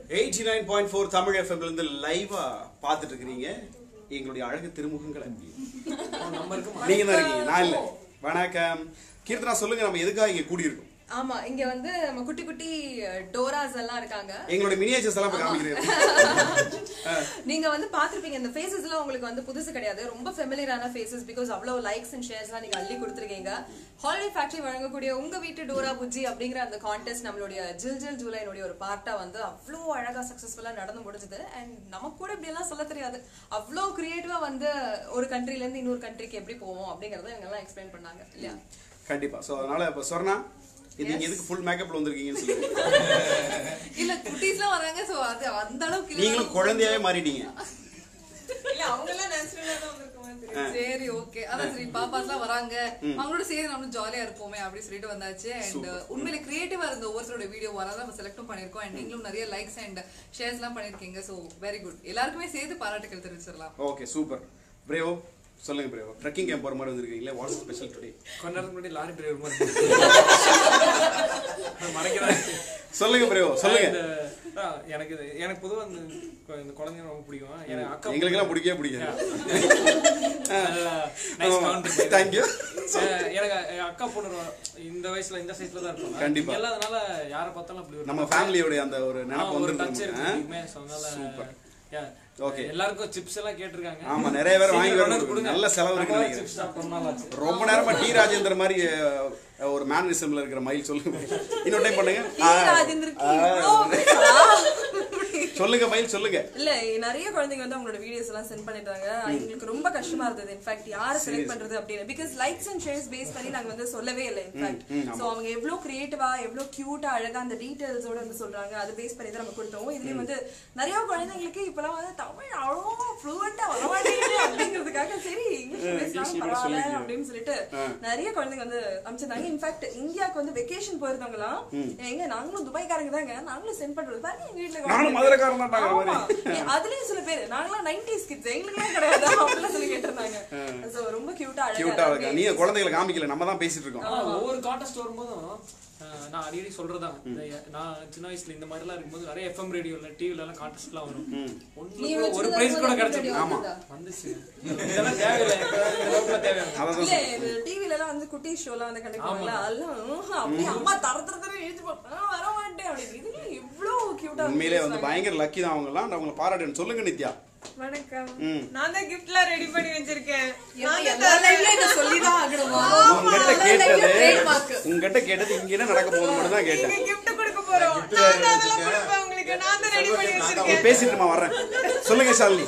Eighty nine point four Tamil எஃப்எம்ல இருந்து லைவா பார்த்துட்டு இருக்கிறீங்க எங்களுடைய அழகு திருமுகங்களை நீங்க தான் இருக்கீங்க நான் இல்ல வணக்கம் கீர்த்தனா சொல்லுங்க நம்ம எதுக்காக இங்க கூடி இருக்கோம் ஆமா இங்க வந்து நம்ம குட்டி குட்டி டோராஸ் எல்லாம் இருக்காங்க எங்களுடைய மினியேச்சர்ஸ் எல்லாம் இப்ப காமிக்கிறேன் நீங்க வந்து பாத்திருப்பீங்க இந்த ஃபேஸஸ் எல்லாம் உங்களுக்கு வந்து புதுசு கிடையாது ரொம்ப ஃபெமிலியரான ஃபேஸஸ் பிகாஸ் அவ்வளவு லைக்ஸ் அண்ட் ஷேர்ஸ் எல்லாம் நீங்க அள்ளி கொடுத்துருக்கீங்க ஹாலிடே ஃபேக்டரி வழங்கக்கூடிய உங்க வீட்டு டோரா புஜ்ஜி அப்படிங்கிற அந்த கான்டெஸ்ட் நம்மளுடைய ஜில் ஜில் ஜூலைனுடைய ஒரு பார்ட்டா வந்து அவ்வளோ அழகா சக்சஸ்ஃபுல்லா நடந்து முடிஞ்சது அண்ட் நமக்கு கூட இப்படி எல்லாம் சொல்ல தெரியாது அவ்வளோ கிரியேட்டிவா வந்து ஒரு கண்ட்ரில இருந்து இன்னொரு கண்ட்ரிக்கு எப்படி போவோம் அப்படிங்கறத இவங்க எல்லாம் எக்ஸ்பிளைன் பண்ணாங்க இல்லையா கண்டிப்பா சோ அதனால இப்ப சொர்ணா இது நீங்க எதுக்கு ஃபுல் மேக்கப்ல வந்திருக்கீங்கன்னு சொல்லுங்க இல்ல குட்டீஸ்லாம் வராங்க சோ அது அந்த அளவுக்கு இல்ல. நீங்களும் குழந்தையாவே மாறிட்டீங்க இல்ல அவங்க எல்லாம் நேச்சுரலா தான் வந்திருக்காங்க சரி ஓகே அதான் சரி பாப்பாஸ்லாம் வராங்க அவங்களோட சேர்ந்து நம்மளும் ஜாலியா இருப்போமே அப்படி சொல்லிட்டு வந்தாச்சு அண்ட் உண்மையில கிரியேட்டிவா இருந்த ஒவ்வொருத்தரோட வீடியோ வரதான் நம்ம செலக்டும் பண்ணிருக்கோம் அண்ட் நீங்களும் நிறைய லைக்ஸ் அண்ட் ஷேர்ஸ் எல்லாம் பண்ணிருக்கீங்க சோ வெரி குட் எல்லாருக்குமே சேர்த்து பாராட்டுகள் தெரிவிச்சிடலாம் ஓகே சூப்பர் பிரேவோ சொல்லுங்க பிரேவோ ட்ரெக்கிங் கேம்ப் போற மாதிரி வந்திருக்கீங்களே வாட்ஸ் ஸ்பெஷல் டுடே கொஞ்ச நேரத்துக்கு முன்னாடி லாரி டிரைவர் மாதிரி மறைக்கிறாங்க சொல்லுங்க பிரேவோ சொல்லுங்க And, uh, எனக்கு இது எனக்கு பொதுவா இந்த கொ- இந்த குழந்தைங்க ரொம்ப பிடிக்கும் எனக்கு அக்கா எங்களுக்கு எல்லாம் பிடிக்கவே பிடிக்காது நைஸ் கவுண்டர் தேங்க்யூ எனக்கு என் அக்கா பொண்ணு ரொ- இந்த வயசுல இந்த சைஸ்ல தான் இருக்கும் கண்டிப்பா. இங்க இல்லாதனால யாரை பார்த்தாலும் அப்படி ஒரு நம்ம ஃபேமிலியோட அந்த ஒரு ஆ, நினைப்பு ஒரு டச் வந்து இருக்கு எப்பயுமே. So, அதனால Super. yeah. Okay. எல்லாருக்கும் சிப்ஸ் எல்லாம் கேட்டிருக்காங்க ஆமா, நிறைய பேர் சரி, வாங்கி கொண்டு வரணும். வந்து கொடுங்க. நல்ல செலவு இருக்குன்னு நம்ம நினைக்கிறேன். chips சாப்பிட்டு ரொம்ப நாள் ஆச்சு. ரொம்ப நேரமா டி ராஜேந்தர் மாதிரி அஹ், ஒரு மேனரிசம்ல இருக்கிற மயில் சொல்லுங்க இன்னொரு டைம் பண்ணுங்க டி. ராஜேந்தருக்கு இவ்ளோ சொல்லுங்க மயில் சொல்லுங்க இல்ல நிறைய குழந்தைங்க வந்து அவங்களோட வீடியோஸ் எல்லாம் சென்ட் பண்ணிட்டாங்க எங்களுக்கு ரொம்ப கஷ்டமா இருந்தது இன்ஃபேக்ட் யாரை செலக்ட் பண்றது அப்படின்னு because likes and shares base பண்ணி நாங்க வந்து சொல்லவே இல்லை இன்ஃபேக்ட் சோ அவங்க எவ்வளவு கிரியேட்டிவா எவ்வளவு கியூட்டா அழகா அந்த டீடைல்ஸோட வந்து சொல்றாங்க அது பேஸ் பண்ணி தான் நம்ம கொடுத்தோம் இதுலயும் வந்து நிறைய குழந்தைங்களுக்கு இப்பெல்லாம் வந்து தமிழ் அவ்வளோ ஃப்ளூவெண்டா வரமாட்டேங்குது அப்படிங்கிறதுக்காக சரி இங்கிலீஷ் பேசினாலும் கூட பரவாயில்ல சொல்லிக்கங்க. அப்படின்னு சொல்லிட்டு நிறைய குழந்தைங்க வந்து அமைச்சிருந்தாங்க இன்ஃபேக்ட் இந்தியாவுக்கு வந்து வெக்கேஷன் போயிருந்தவங்க எல்லாம் எங்க நாங்களும் துபாய்க்காரங்க தாங்க நாங்களும் சென்ட் பண்றது பாருங்க எங்க வீட்டுல நானும் மதுரைக்காரன் தான்டாங்க ஆமா. மாதிரி. ஏ, அதுலயும் சில பேர் நாங்களாம் 90s kids எங்களுக்குலாம் கிடையாது அப்படிலாம் சொல்லி கேட்டிருந்தாங்க So, ரொம்ப கியூட்டா கியூட்டா இருக்கா நீங்க குழந்தைகளை காமிக்கல நம்ம தான் பேசிட்டு இருக்கோம் ஆனா ஒவ்வொரு கான்டெஸ்ட் வரும்போதும் அஹ், நான் அடிக்கடி சொல்றதான் இந்த நான் சின்ன வயசுல இந்த மாதிரி எல்லாம் இருக்கும்போது நிறைய எஃப்எம் ரேடியோல டிவில எல்லாம் கான்டெஸ்ட் எல்லாம் வரும் ஒண்ணுல நீ கூட ஒரு வச்சிருந்த பிரைஸ் கூட radio கிடைச்சிருக்கு ஆமா. வந்ததா? வந்துச்சு இதெல்லாம் தேவையில்லை எப்பயாவது இந்த அளவுக்குலாம் தேவையில்லை அதான் இல்ல இந்த டிவில எல்லாம் வந்து குட்டி ஷோலாம் வந்து கண்டக்ட் பண்ணுவாங்கல்ல அதெல்லாம் ஊஹா, அப்படியே அம்மா தர தர தர இழுத்து போட்டு "ஆ, வர மாட்டேன் அப்படின்னு இதுல இவ்வளவு கியூட்டா உண்மையிலே வந்து பயங்கர லக்கி தான் அவங்க எல்லாம் அவங்களை பாராட்டணும் சொல்லுங்க நித்யா வணக்கம் ம். நான் தான் கிஃப்ட் எல்லாம் ரெடி பண்ணி வச்சிருக்கேன் நான் தான் எல்லா லைவ்லயும் இதை சொல்லிதான் ஆகணுமா உங்ககிட்ட எல்லா live கேட்டது லயும் trademark. உங்ககிட்ட கேட்டது இங்க என்ன நடக்க போகுது மட்டும் தான் கேட்டேன் நீங்க gift கொடுக்க போறோம் நான் தான் அதெல்லாம் கொடுப்பேன் உங்களுக்கு நான் தான் ரெடி பண்ணி நீ வச்சிருக்கேன் பேசிட்டுமா வர்றேன் சொல்லுங்க Shalini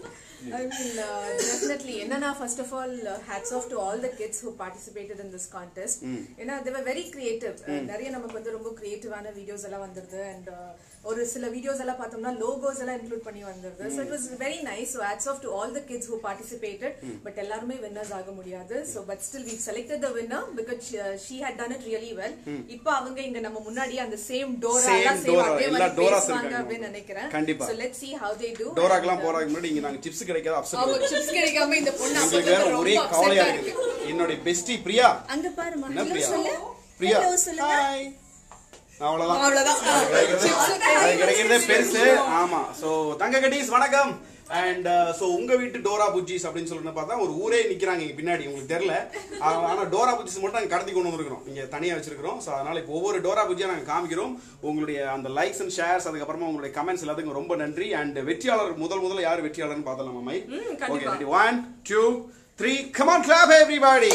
I mean, uh, definitely. Enna, first of all, uh, hats off to all the kids who participated in this contest. ஏன்னா they were very creative. Uh, நிறைய நமக்கு வந்து ரொம்ப கிரியேட்டிவான வீடியோஸ் எல்லாம் வந்துருது அண்ட் ஒரு சில வீடியோஸ் எல்லாம் பார்த்தோம்னா லோகோஸ் எல்லாம் இன்க்ளூட் பண்ணி வந்துருது so it was very nice so hats off to all the kids who participated but எல்லாருமே வின்னர்ஸ் ஆக முடியாது so but still we selected the winner because she had done it really well இப்போ அவங்க இங்க நம்ம முன்னாடி அந்த சேம் டோரா Same எல்லாம் சேம் Dora, அதே எல்லா மாதிரி Doras பேசுவாங்க இருக்காங்க. அப்படின்னு நினைக்கிறேன் கண்டிப்பா. So let's see how they do டோராக்கெல்லாம் And, uh, போறதுக்கு முன்னாடி இங்க நாங்க சிப்ஸ் கிடைக்காத அவங்க அப்செட் chips கிடைக்காம இந்த பொண்ணு எங்களுக்கு வேற அப்ப ஒரே ரொம்ப கவலையா upset ஆ இருக்கு என்னுடைய பெஸ்டி பிரியா அங்க பாருமா என்ன Hello பிரியா சொல்லு. பிரியா Hello சொல்லுங்க. ஹாய் அவ்வளவுதான் அவ்வளவுதான் கிடைக்கிறது- அது கிடைக்கிறதே பெருசு ஆமா சோ தங்க கட்டீஸ் வணக்கம் அண்ட் சோ உங்க வீட்டு டோரா புஜ்ஜிஸ் அப்படின்னு சொல்லிட்டு பார்த்தா ஒரு ஊரே நிக்கிறாங்க இங்க பின்னாடி உங்களுக்கு தெரியல ஆ- ஆனா டோரா புஜ்ஜிஸ் மட்டும் நாங்க கடத்தி கொண்டு வந்திருக்கிறோம் இங்க தனியா வச்சிருக்கிறோம் சோ அதனால இப்போ ஒவ்வொரு டோரா புஜ்ஜியா நாங்க காமிக்கிறோம் உங்களுடைய அந்த லைக்ஸ் அண்ட் ஷேர்ஸ் அதுக்கப்புறமா உங்களுடைய கமெண்ட்ஸ் எல்லாத்துக்கும் ரொம்ப நன்றி அண்ட் வெற்றியாளர் முதல் முதல்ல யார் வெற்றியாளர்னு பார்த்தலாமா மை கண்டிப்பா. Okay ready one two three come on clap everybody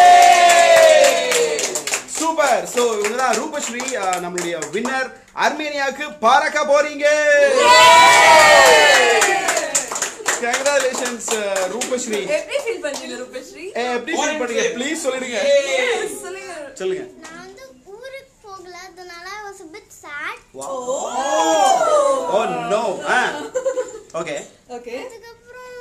super so இவங்க தான் ரூபஸ்ரீ அஹ், நம்மளுடைய வின்னர் அர்மேனியாவுக்கு பறக்க போறீங்க கங்க்ராச்சுலேஷன்ஸ் ரூபஸ்ரீ எப்படி ஃபீல் பண்றீங்க ரூபஸ்ரீ ஏ, எப்படி ஃபீல் பண்ணீங்க ப்ளீஸ் சொல்லிடுங்க சொல்லுங்க சொல்லுங்க நான் வந்து ஊருக்கு போகல அதனால I was a bit sad oh no okay okay அதுக்கப்புறம்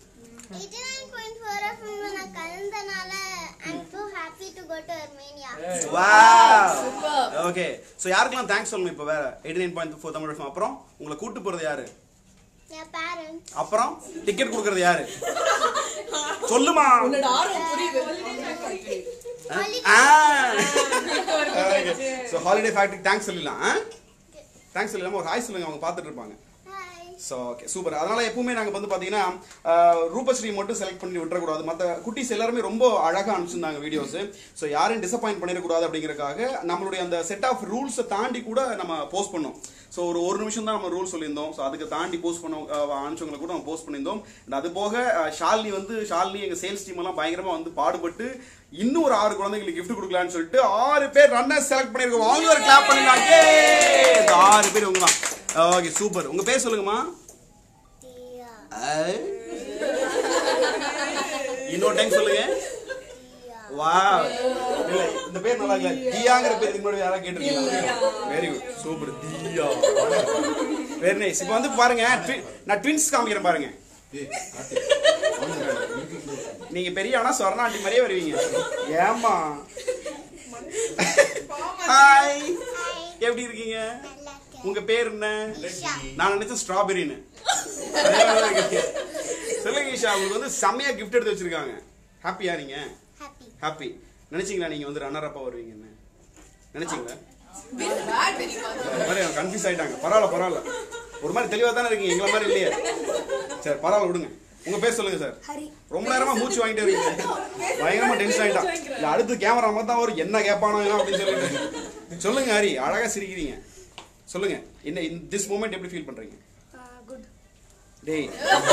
89.4 FM ல நான் கலந்தனால I'm so happy to go to Armenia wow okay so யாருக்கெல்லாம் தேங்க்ஸ் சொல்லணும் இப்போ வேற 89.4 தமிழ் FM அப்புறம் உங்களை கூட்டு போறது யாரு என் parents அப்புறம் டிக்கெட் கொடுக்கறது யாரு சொல்லுமா உன்னோட ஆர்வம் புரியுது ஸோ ஹாலிடே ஃபேக்டரி தேங்க்ஸ் சொல்லலாம் தேங்க்ஸ் இல்லாமல் ஒரு ஹாய் சொல்லுங்க அவங்க பார்த்துட்டு இருப்பாங்க ஹாய் ஸோ ஓகே சூப்பர் அதனால எப்பவுமே நாங்கள் வந்து பார்த்தீங்கன்னா ஆஹ், ரூபஸ்ரீ மட்டும் செலக்ட் பண்ணி விட்டுறக்கூடாது மற்ற குட்டீஸ் எல்லாருமே ரொம்ப அழகாக அனுப்பிச்சிருந்தாங்க வீடியோஸ் ஸோ யாரையும் டிசப்பாயிண்ட் பண்ணிடக்கூடாது அப்படிங்கறதுக்காக நம்மளுடைய அந்த செட் ஆஃப் ரூல்ஸை தாண்டி கூட நம்ம போஸ்ட் பண்ணோம் ஸோ ஒரு ஒரு நிமிஷம் தான் நம்ம ரூல் சொல்லியிருந்தோம் ஸோ அதுக்கு தாண்டி போஸ்ட் பண்ண ஆஹ், அனுப்பிச்சவங்களை கூட நம்ம போஸ்ட் பண்ணியிருந்தோம் And அது போக ஆஹ், ஷாலினி வந்து ஷாலினி எங்கள் சேல்ஸ் டீம் எல்லாம் பயங்கரமாக வந்து பாடுபட்டு இன்னும் ஒரு ஆறு குழந்தைங்களுக்கு gift கொடுக்கலான்னு சொல்லிட்டு ஆறு பேர் ரன்னர் செலக்ட் பண்ணியிருக்கோம் அவங்க ஒரு கிளாப் பண்ணிருக்காங்க Yay! இந்த ஆறு பேர் இவங்க தான் ஓகே சூப்பர் உங்க பேர் சொல்லுங்கம்மா தியா ஐ. இன்னொரு டைம் சொல்லுங்க தியா வா இல்ல இந்த பேர் நல்லா இல்ல தியாங்கிற பேர் இதுக்கு முன்னாடி யாராவது கேட்டிருக்கீங்களா very good super Diya very nice இப்போ வந்து பாருங்க twi- நான் ட்வின்ஸ் காமிக்கிறேன் பாருங்க நீங்க பெரிய ஆனா சொர்ணாண்டி மாதிரியே வருவீங்க ஏமா ஹாய் எப்படி இருக்கீங்க நல்லா இருக்கேன் உங்க பேர் என்ன நான் நினைச்சேன் ஸ்ட்ராபெரின்னு சொல்லுங்க ஈஷா உங்களுக்கு வந்து செம்மையா கிஃப்ட் எடுத்து வச்சிருக்காங்க ஹாப்பியா நீங்க ஹாப்பி ஹாப்பி நினைச்சீங்களா நீங்க வந்து ரன்னர் அப்பா வருவீங்கன்னு நினைச்சீங்களா மாதிரி கன்ஃபியூஸ் ஆயிட்டாங்க பரவாயில்ல பரவாயில்ல ஒரு மாதிரி தெளிவா தானே இருக்கீங்க எங்களை மாதிரி இல்லையே சரி பரவாயில்ல விடுங்க உங்க பேர் சொல்லுங்க சார் ஹரி ரொம்ப நேரமா மூச்சு வாங்கிட்டே இருக்கீங்க பயங்கரமா டென்ஷன் ஆயிட்டான் இல்ல அடுத்து கேமரா மாதிரி தான் வரும் என்ன கேட்பானோ என்ன அப்படின்னு சொல்லிட்டு சொல்லுங்க ஹரி அழகா சிரிக்கிறீங்க சொல்லுங்க என்ன திஸ் மூமெண்ட் எப்படி ஃபீல் பண்றீங்க குட் டேய்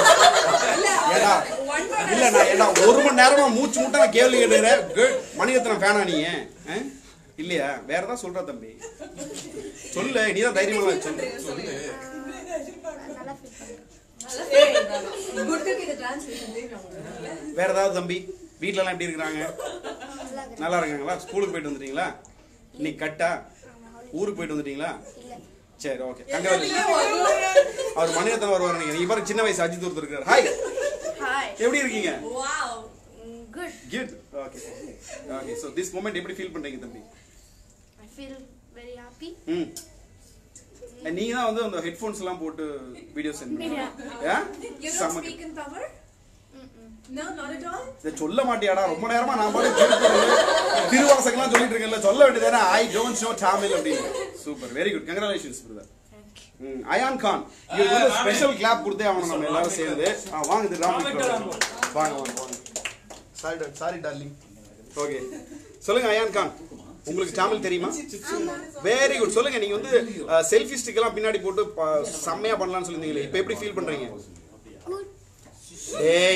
ஏடா இல்ல நான் ஏடா ஒரு மணி நேரமா மூச்சு முட்டை நான் கேள்வி கேட்டுக்கிறேன் Good. மணிரத்னம் ஃபேனா நீ ஆ? இல்லையா வேற ஏதாவது சொல்ற தம்பி சொல்லு நீ தான் தைரியமா சொல்லு நல்லா ஃபீல் பண்ணுறேன் குட்டுக்கு இது டிரான்ஸ்லேஷன் தெரியும் வேற ஏதாவது தம்பி வீட்ல எல்லாம் எப்படி இருக்கிறாங்க நல்லா இருக்காங்களா ஸ்கூலுக்கு போயிட்டு வந்துட்டீங்களா இன்னைக்கு கட்டா ஊருக்கு போயிட்டு வந்துட்டீங்களா இல்லை சரி ஓகே கங்க்ராச்சுலேஷன் அவர் மணிரத்னம் வருவார் நீங்க நீங்க பாருங்க சின்ன வயசு அஜித் ஒருத்தர் இருக்காரு ஹாய் ஹாய் எப்படி இருக்கீங்க good good okay okay so this moment எப்படி ஃபீல் பண்றீங்க தம்பி ஐ ஃபீல் வெரி ஹாப்பி ம் நீங்க தான் வந்து அந்த ஹெட்ஃபோன்ஸ் எல்லாம் போட்டு வீடியோ சென்ட் பண்ணீங்க You don't செம்ம speak in Tamil? No, not at all. இதை சொல்ல மாட்டியாடா ரொம்ப நேரமா நான் பாட்டு திருவாசகம்லாம் சொல்லிட்டு இருக்கேன்ல சொல்ல வேண்டியதானே ஐ டோன்ட் ஷோ தமிழ் அப்படின்னு super very good congratulations brother Ayan Khan இவருக்கு வந்து ஸ்பெஷல் கிளாப் கொடுத்தே ஆகணும் நம்ம எல்லாரும் சேர்ந்து ஆ வாங்க இது ராம் வாங்க வாங்க வாங்க சாரி சாரி டார்லிங் ஓகே சொல்லுங்க அயான் கான் உங்களுக்கு தமிழ் தெரியுமா வெரி குட் சொல்லுங்க நீங்க வந்து செல்ஃபி ஸ்டிக் எல்லாம் பின்னாடி போட்டு ப- செம்மையா பண்ணலாம்னு சொல்லிருந்தீங்களே இப்போ எப்படி ஃபீல் பண்றீங்க குட் ஏய்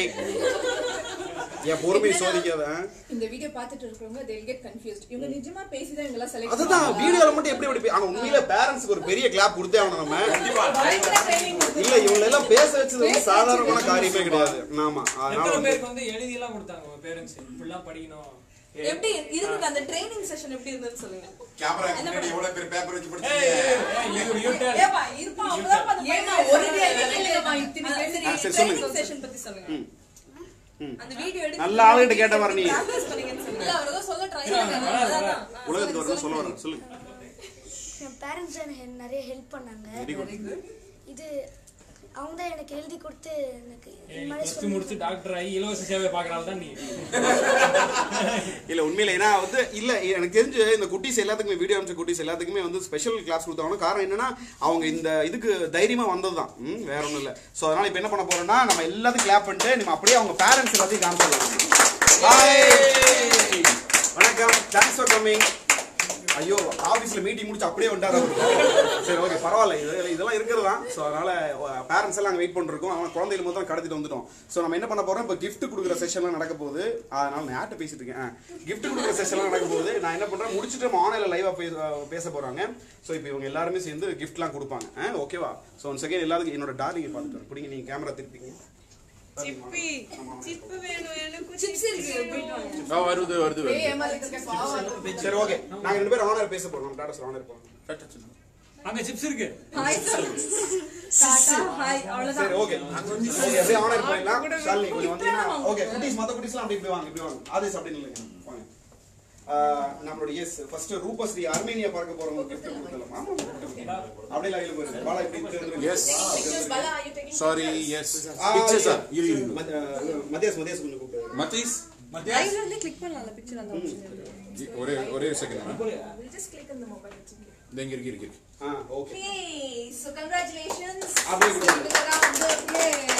என் பொறுமையை சோதிக்காத ஆ? இந்த வீடியோ பார்த்துட்டு இருக்கிறவங்க they will get confused இவங்க நிஜமா பேசி தான் இவங்க எல்லாம் செலக்ட் அதுதான் வீடியோல மட்டும் எப்படி எப்படி ஆனா உண்மையில பேரண்ட்ஸ்க்கு ஒரு பெரிய கிளாப் கொடுத்தே ஆகணும் நம்ம இல்ல இவங்க எல்லாம் பேச வச்சது வந்து சாதாரணமான காரியமே கிடையாது ஆமா அதனால எத்தனை வந்து பேருக்கு வந்து எழுதி எல்லாம் கொடுத்தாங்க உங்க பேரண்ட்ஸ் இப்படிலாம் படிக்கணும் எப்படி இருந்தது அந்த ட்ரைனிங் செஷன் எப்படி இருந்ததுன்னு சொல்லுங்க கேமரா முன்னாடி எவ்வளவு பேர் பேப்பர் வச்சு ஏய், ஏய், படிச்சீங்க ஏய், you- you tell. ஏப்பா இருப்பா அப்பதான் அந்த ஏன்னா பையன் ஒரு day இல்லையம்மா, இத்தனை ஆ, பேர் சரி, ஆ, சரி, சொல்லுங்க. training session பத்தி சொல்லுங்க ம். ம். அந்த வீடியோ எடுத்து நல்ல ஆளுகிட்ட கேட்ட மாதிரி நீ. practice பண்ணீங்கன்னு சொல்லுங்க இல்ல அவர் ஏதோ சொல்ல ட்ரை பண்ணாங்க அதான் உலகத்துக்கு வரணும் சொல்ல வரேன் சொல்லுங்க என் பேரண்ட்ஸ் எனக்கு நிறைய ஹெல்ப் பண்ணாங்க வெரி குட் இது அவங்க தான் எனக்கு எழுதி கொடுத்து எனக்கு இது ஏய், மாதிரி plus two சொல்லி முடிச்சு டாக்டர் ஆகி இலவச சேவை பாக்குறாள் தான் நீ இல்ல உண்மையில ஏன்னா வந்து இல்ல எனக்கு தெரிஞ்சு இந்த குட்டீஸ் எல்லாத்துக்குமே வீடியோ அமைச்ச குட்டீஸ் எல்லாத்துக்குமே வந்து ஸ்பெஷல் கிளாஸ் கொடுத்தாங்க காரணம் என்னன்னா அவங்க இந்த இதுக்கு தைரியமா வந்ததுதான் ம், வேற ஒண்ணும் இல்ல சோ அதனால இப்ப என்ன பண்ண போறோம்னா நம்ம எல்லாத்தையும் கிளாப் பண்ணிட்டு நம்ம அப்படியே அவங்க பேரண்ட்ஸ் எல்லாத்தையும் காமிச்சிடலாம் ஹாய் வணக்கம் தேங்க்ஸ் ஃபார் கம்மிங் ஐயோ ஆபீஸ்ல மீட்டிங் முடிச்சு அப்படியே வந்துட்டாரு அவரு. சரி ஓகே பரவாயில்ல இது இதெல்லாம் இருக்கிறது தான் ஸோ அதனால பேரண்ட்ஸ் எல்லாம் அங்கே வெயிட் பண்ணிருக்கோம் அவன் குழந்தைகள் முதல் தான் கடத்திட்டு வந்துட்டோம் ஸோ நம்ம என்ன பண்ண போறோம் இப்போ gift கொடுக்குற செஷன்லாம் நடக்க போகுது அதனால நான் யார்கிட்ட பேசிட்டு இருக்கேன் gift கொடுக்குற செஷன்லாம் நடக்க போகுது நான் என்ன பண்றேன் முடிச்சுட்டு நம்ம ஆன்லைன்ல லைவா பேச போறாங்க ஸோ இப்போ இவங்க எல்லாருமே சேர்ந்து கிஃப்ட்லாம் கொடுப்பாங்க ஓகேவா ஸோ ஒன் செகண்ட் எல்லாத்துக்கும் என்னோட டார்லிங்கை பார்த்துட்டு பிடிங்க நீங்க கேமரா திருப்பிங்க சிப்பி சிப்பு வேணும் எனக்கு சிப்ஸ் இருக்கு போயிட்டு வாங்க வருது வருது வருது ஏமாலிட்டு பாவம் சரி ஓகே நாங்க ரெண்டு பேரும் ஆனர் பேச போறோம் டாடா சார் ஆனர் போறோம் அங்க சிப்ஸ் இருக்கு ஹாய் டாடா ஹாய் அவ்வளவுதான் சரி ஓகே ஓகே அப்படியே ஆனர் போயிடலாம் ஷாலினி கொஞ்சம் வந்தீங்கன்னா ஓகே குட்டீஸ் மத்த குட்டீஸ்லாம் அப்படி இப்படி வாங்க இப்படி வாங்க ஆதேஷ் அப்படி நில்லுங்க வாங்க ஆஹ், நம்மளோட எஸ் ஃபர்ஸ்ட் ரூபஸ்ரீ அர்மேனியா பார்க்க போறவங்க கிஃப்ட் கொடுக்கலாம் ஆமா அப்படியே லைவ்ல போயிருங்க பாலா இப்படி தெரிஞ்சிருங்க yes Pictures, Bala, are you taking sorry yes ஆ, பிக்சர்ஸா இரு இரு மத்- ஆஹ், மத்தியாஸ் மத்தியாஸ் கொஞ்சம் கூப்பிட்டு மத்தீஸ் லைவ்ல இருந்து கிளிக் பண்ணலாம்ல பிக்சர் அந்த ஆப்ஷன் ஒரே ஒரே second We'll just click on the mobile. It's okay. இந்த இங்க இருக்கு இருக்கு இருக்கு ஆ ஓகே congratulations. அப்படியே கொடுங்க. Give it a round of applause.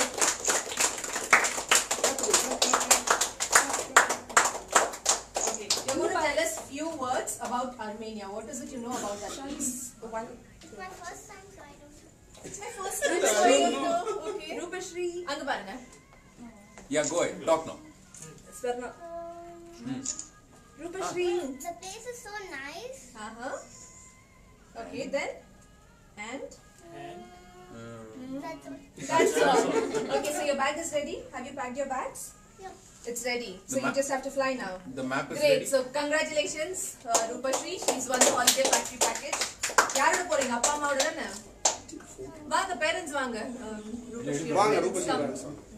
Okay, you're going to tell us few words about Armenia. What is it you know about that? Please. One. It's my first time, so I don't know. It's my first time, so I don't know. Okay. Roopasri அங்க பாருங்க. Yeah, go ahead. Talk now. Swarna Um, Roopasri the place is so nice. Uh-huh. Okay, then. And? That's all. That's all. Okay, so your bag is ready. Have you packed your bags? Yeah. It's ready. So The you ma- just have to fly now. The map is Great. ready. So congratulations, uh, Rupashri. She's won the holiday factory package. யாரோட போறீங்க அப்பா அம்மாவோட தானே வாங்க parents வாங்க Um, Rupashri வாங்க parents Roopasri come. parents வாங்க.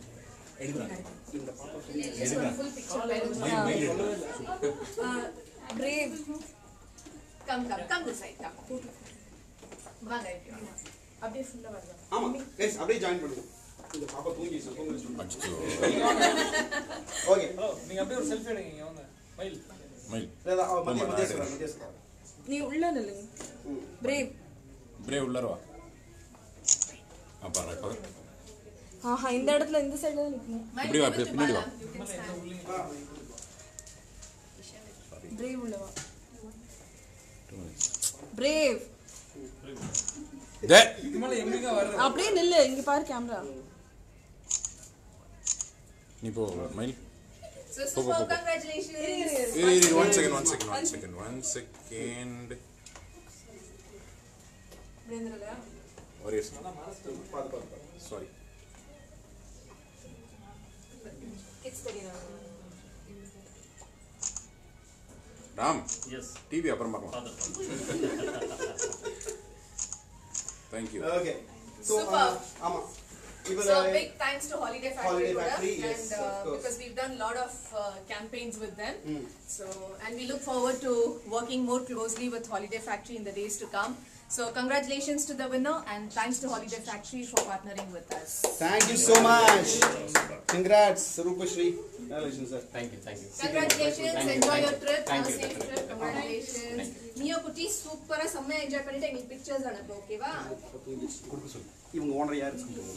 Just one full picture parents. Uh, brave. Come, come, come this side. Come. வாங்க இப்படி வாங்க. அப்படியே ஃபுல்லா வருங்க ஆமா guys, அப்படியே ஜாயின் பண்ணுங்க இந்த பாப்பா தூங்கிடுச்சு தூங்க வச்சுட்டு ஓகே ஹலோ நீங்க அப்படியே ஒரு செல்ஃபி எடுங்க இங்க வாங்க மயில் மயில் மத்திய ஆமா, மத்திய நான் சொல்றேன் மத்திய சொல்றேன் நீ உள்ள நில்லுங்க பிரேவ் பிரே உள்ளரவா அப்பா ரெக்கவர் ஆஹா இந்த இடத்துல இந்த சைடுல நிக்கணும் இப்படி வா, இப்படி பின்னாடி வா. You can stand. பிரேவ் உள்ள வா பிரேவ் தே இது மேல எங்க வர்றது அப்படியே நில்லு இங்க பாரு கேமரா நீ போ மயில் So Go, go, super go, go. congratulations. இரு இரு one second one second one second one second ஒரே சாரி Kids தெரியணும். ராம் எஸ் டிவி அப்புறம் பார்க்கலாம் தேங்க்யூ ஓகே சோ Super. ஆமா இவர் So big thanks to Holiday Factory, Holiday Kuda, Factory, yes, and of uh, course. because we've done a lot of uh, campaigns with them. So and we look forward to working more closely with Holiday Factory in the days to come. So congratulations to the winner and thanks to Holiday Factory for partnering with us. Thank you so much. Congrats, Rupashri. Congratulations, sir. Thank you thank you Congratulations, Thank you, enjoy thank your you. trip, Thank have a you, safe definitely. trip. Congratulations. நீயோ குட்டி சூப்பரா செம்ம enjoy பண்ணிட்டு எங்களுக்கு pictures அனுப்பு ஓகேவா இவங்க owner யாரு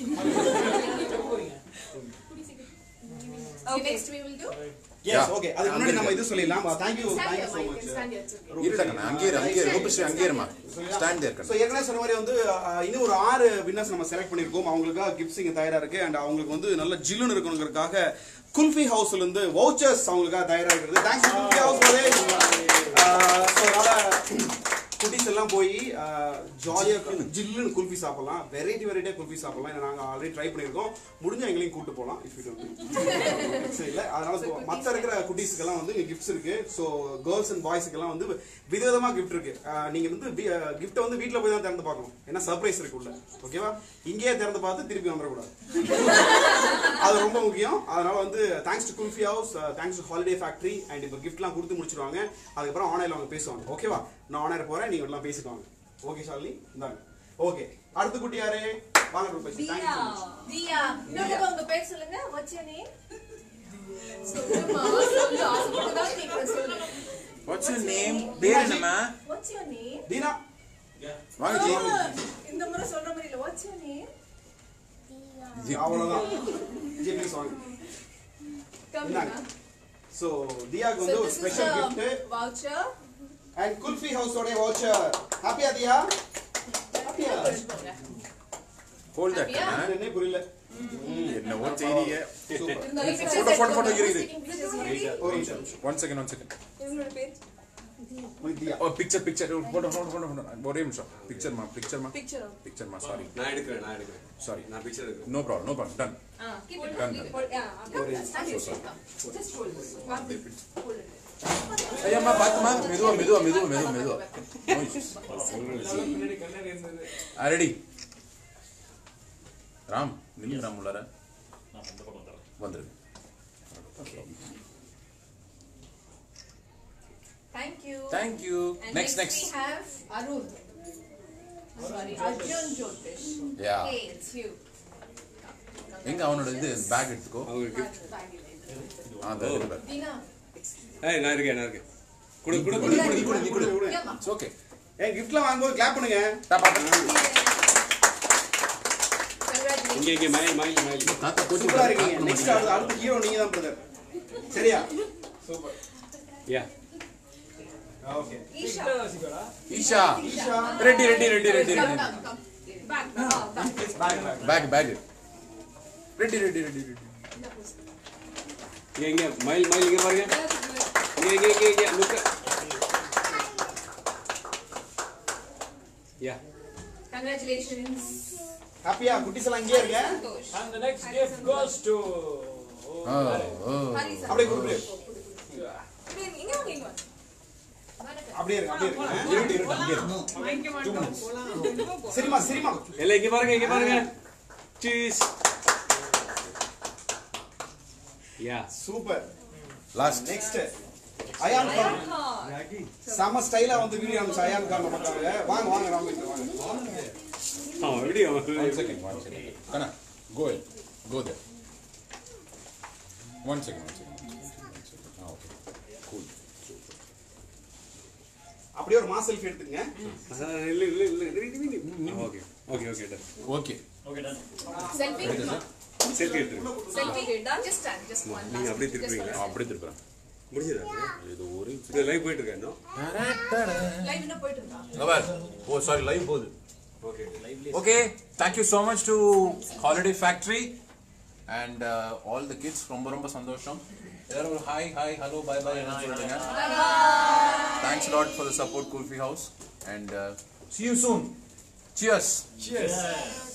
next we will do yes okay அதுக்கு முன்னாடி நம்ம இது சொல்லிடலாம் thank you stand thank here you so Mike, you much can stand here it's okay. இருடங்க அங்கே இரு அங்கே இரு ரூபஸ்ரீ அங்கே இருமா ஸ்டாண்ட் தேர் ஸோ ஏற்கனவே சொன்ன மாதிரி வந்து அஹ், இன்னும் ஒரு ஆறு வின்னர்ஸ் நம்ம செலக்ட் பண்ணியிருக்கோம் அவங்களுக்காக கிஃப்ட்ஸ் இங்கே தயாரா இருக்கு அண்ட் அவங்களுக்கு வந்து நல்ல ஜில்லுன்னு இருக்கணுங்கிறதுக்காக குல்ஃபி ஹவுஸ்ல இருந்து வவுச்சர்ஸ் அவங்களுக்காக தயாரா இருக்கிறது தேங்க்ஸ் குல்ஃபி ஹவுஸ் ஸோ அதனால குட்டீஸ் எல்லாம் போய் ஜாலியா ஜில்லுன்னு குல்ஃபி சாப்பிடலாம் வெரைட்டி வெரைட்டியா குல்ஃபி சாப்பிடலாம் ஏன்னா நாங்க ஆல்ரெடி ட்ரை பண்ணியிருக்கோம் முடிஞ்சா எங்களையும் கூட்டு போகலாம் இஃப் யூ சரி இல்ல அதனால so மத்த இருக்கிற குட்டீஸ்க்கெல்லாம் வந்து இங்க கிஃப்ட்ஸ் இருக்கு ஸோ கேர்ள்ஸ் அண்ட் பாய்ஸ்க்கெல்லாம் வந்து விதவிதமா கிஃப்ட் இருக்கு அஹ், நீங்க வந்து கிஃப்ட்டை வந்து வீட்ல போய் தான் திறந்து பார்க்கணும் ஏன்னா சர்ப்ரைஸ் இருக்கு உள்ள ஓகேவா இங்கேயே திறந்து பார்த்து திருப்பி வந்துடக்கூடாது அது ரொம்ப முக்கியம் அதனால வந்து thanks to kulfi house thanks to holiday factory and இப்போ கிஃப்ட்லாம் கொடுத்து முடிச்சிருவாங்க அதுக்கப்புறம் ஆன்லைன்ல அவங்க பேசுவாங்க ஓகேவா நான் ஆனர் போறேன் நீங்க எல்லாம் பேசிக்குவாங்க ஓகே ஷாலினி இந்தாங்க ஓகே அடுத்த குட்டி யாரு வாங்க ரூபாய் தேங்க்யூ ஸோ மச் தியா இன்னொரு உங்க பேர் சொல்லுங்க what's your name சொல்லுமா சொல்லு ஆசைப்பட்டுதான் கேக்குறேன் சொல்லு வாட்ஸ் யுவர் நேம் பேர் என்னம்மா what's your name தீனா வாங்க ஜி இந்த முறை சொல்ற மாதிரி இல்ல what's your name அவ்வளவுதான் ஜி ப்ளீஸ் வாங்க come இந்தாங்க. Dina. ஸோ தியாக்கு so வந்து ஒரு this is special the gift voucher and kulfi ஹவுஸோட வவுச்சர் ஹாப்பியா தியா ஹாப்பியா ஹோல்ட் தட் Happy-ஆ? என்னன்னே புரியல என்னவோ செய்றீங்க சூப்பர் இருந்தாலும் pictures Photo, photo, photo, எடுக்கணும். இரு, இரு. Taking pictures இரு. ஒரு நிமிஷம் ஒன் செகண்ட் ஒன் செகண்ட் இவங்களோட பேர் ஒரு Diya oh picture picture photo photo photo photo ஒரே நிமிஷம் பிக்சர்மா பிக்சர்மா பிக்சர் பிக்சர்மா சாரி நான் எடுக்கிறேன் நான் எடுக்கிறேன் சாரி நான் பிக்சர் எடுக்கிறேன் no problem no problem done Ah, keep it, Done, keep it. done. Yeah, come, stand here, straight, come. Just hold this. One, hold it. ஐயாம்மா பாத்துமா மெதுவா மெதுவா மெதுவா மெதுவா மெதுவா பின்னாடி கண்ணாடி இருந்தது ரெடி ராம் நில்லு ராம் உள்ளார வந்துருங்க Thank you. Thank you And next next next we have Arun. Sorry, Arjun Jyotish. Yeah. Hey, it's you. எங்க அவனோட இது பேக் எடுத்துக்கோ அவங்க கிஃப்ட் ஆ அது இருக்கு bag. Dina. ஏய் நான் இருக்கேன் நான் இருக்கேன் குடு குடு குடு, குடு குடு, குடு, நீ குடு. Yeah, ma. இட்ஸ் ஓகே ஏன் கிஃப்ட்லாம் வாங்கும்போது கிளாப் பண்ணுங்க டா பாப்பா இங்க இங்க மயில் மயில் மயில் தாத்தா கோச்சு சூப்பரா இருக்கீங்க நெக்ஸ்ட் அடுத்த அடுத்த ஹீரோ நீங்க தான் பிரதர் சரியா super yeah okay Isha ready ready ready ready ready back back ready ready ready ready இங்க இங்க மயில் மயில் இங்க பாருங்க இங்க இங்க இங்க இங்க லுக் யா Congratulations. ஹாப்பியா குட்டிஸ் எல்லாம் இங்கேயே இருங்க And the next gift goes to ஓ ஓ அப்படியே கொடுத்து இங்க வாங்க இங்க வாங்க அப்படியே இருங்க அப்படியே இருங்க இருட்டு இருட்டு அங்கே இரு. சரிமா சரிமா எல்லாம் இங்க பாருங்க இங்க பாருங்க cheese yeah super last next Ayan Khan செம ஸ்டைலா வந்து வீடியோ அனுப்பிச்சு அயான் கான் நமக்காக வாங்க வாங்க ராமேந்திர வாங்க அவன் எப்படி அவன் One second, one second. Kana, go ahead. Go there. One second, one second. one second, one second. Ah, okay. Cool. அப்படியே ஒரு மாஸ் செல்ஃபி எடுத்துங்க இல்ல இல்ல இல்ல okay okay okay done Okay. Selfie? Selfie எடுத்துருங்க Selfie. Just stand. Just one நீங்க last. அப்படியே Just திருப்பீங்க one. அப்படியே திருப்புறேன் முடிஞ்சதா இது ஒரு இது லைவ் போயிட்டு இருக்கா இன்னும் Live இன்னும் போயிட்டு இருக்கா? நவர் ஓ சாரி லைவ் போகுது okay Okay, thank you so much to Holiday Factory and uh, all the kids. ரொம்ப ரொம்ப சந்தோஷம் எல்லாரும் ஒரு hi hi hello bye bye என்ன சொல்லுங்க thanks lot for the support kulfi house and see you soon cheers cheers.